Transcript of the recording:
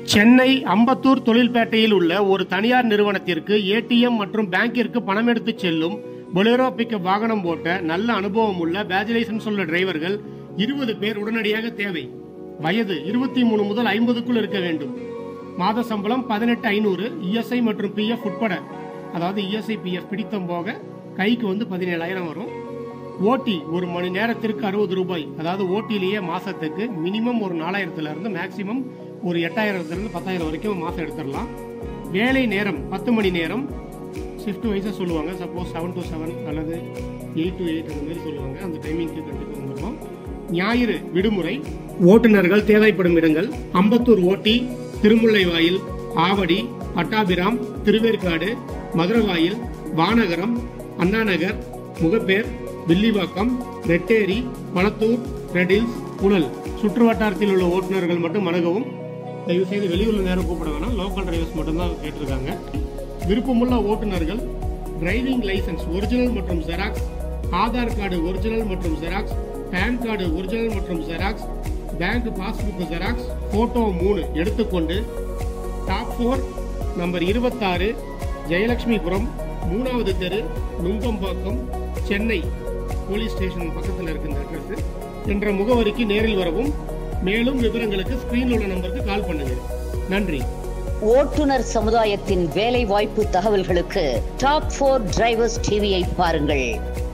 சென்னை அம்பத்தூர் தொழில்பேட்டையில் உள்ள ஒரு தனியார் நிறுவனத்திற்கு ஏடிஎம் மற்றும் பேங்கிற்கு பணம் எடுத்துச் செல்லும் பொலேரோ பிக்கப் வாகனம் ஓட்ட நல்ல அனுபவம் உள்ள பேஜ் உள்ள டிரைவர்கள் இருபது பேர் உடனடியாக தேவை வயது இருபத்தி மூணு முதல் ஐம்பதுக்குள் இருக்க வேண்டும் மாத சம்பளம் பதினெட்டு ஐநூறு இஎஸ்ஐ மற்றும் பிஎஃப் உட்பட அதாவது இஎஸ்ஐ பிஎஃப் பிடித்தம் போக கைக்கு வந்து பதினேழாயிரம் வரும் ஓடி ஒரு மணி நேரத்திற்கு அறுபது ரூபாய் அதாவது ஓட்டிலேயே மாசத்துக்கு மினிமம் ஒரு நாலாயிரத்துல இருந்து மேக்சிமம் ஒரு எட்டாயிரத்துல இருந்து பத்தாயிரம் வரைக்கும் மாசம் எடுத்துடலாம் வேலை நேரம் பத்து மணி நேரம் ஷிஃப்ட் வைஸாக சொல்லுவாங்க சப்போஸ் செவன் டு செவன் அல்லது எயிட் டு எயிட் அந்த மாதிரி சொல்லுவாங்க அந்த டைமிங்க்கு கண்டிப்பாக வந்துடும் ஞாயிறு விடுமுறை ஓட்டுநர்கள் தேவைப்படும் இடங்கள் அம்பத்தூர் ஓட்டி திருமுல்லைவாயில் ஆவடி பட்டாபிராம் திருவேற்காடு மதுரவாயில் வானகரம் அண்ணாநகர் முகப்பேர் வில்லிவாக்கம் ரெட்டேரி பணத்தூர் ரெடில்ஸ் புழல் சுற்று வட்டாரத்தில் உள்ள ஓட்டுநர்கள் மட்டும் அணுகவும் தயவு செய்து வெளியூர்ல நேரம் கூப்பிட வேணாம் லோக்கல் டிரைவர்ஸ் மட்டும்தான் கேட்டிருக்காங்க விருப்பமுள்ள ஓட்டுநர்கள் டிரைவிங் லைசன்ஸ் ஒரிஜினல் மற்றும் ஜெராக்ஸ் ஆதார் கார்டு ஒரிஜினல் மற்றும் ஜெராக்ஸ் பேன் கார்டு ஒரிஜினல் மற்றும் xerox bank passbook xerox photo மூணு எடுத்துக்கொண்டு டாப் ஃபோர் நம்பர் இருபத்தாறு ஜெயலட்சுமிபுரம் மூணாவது தெரு நுங்கம்பாக்கம் சென்னை போலீஸ் ஸ்டேஷன் பக்கத்தில் இருக்க இந்த அட்ரஸ் என்ற முகவரிக்கு நேரில் வரவும் மேலும் விவரங்களுக்கு ஸ்கிரீனில் உள்ள நம்பருக்கு கால் பண்ணுங்க நன்றி ஓட்டுநர் சமுதாயத்தின் வேலை வாய்ப்பு தகவல்களுக்கு டாப் போர் டிரைவர்ஸ் டிவியை பாருங்கள்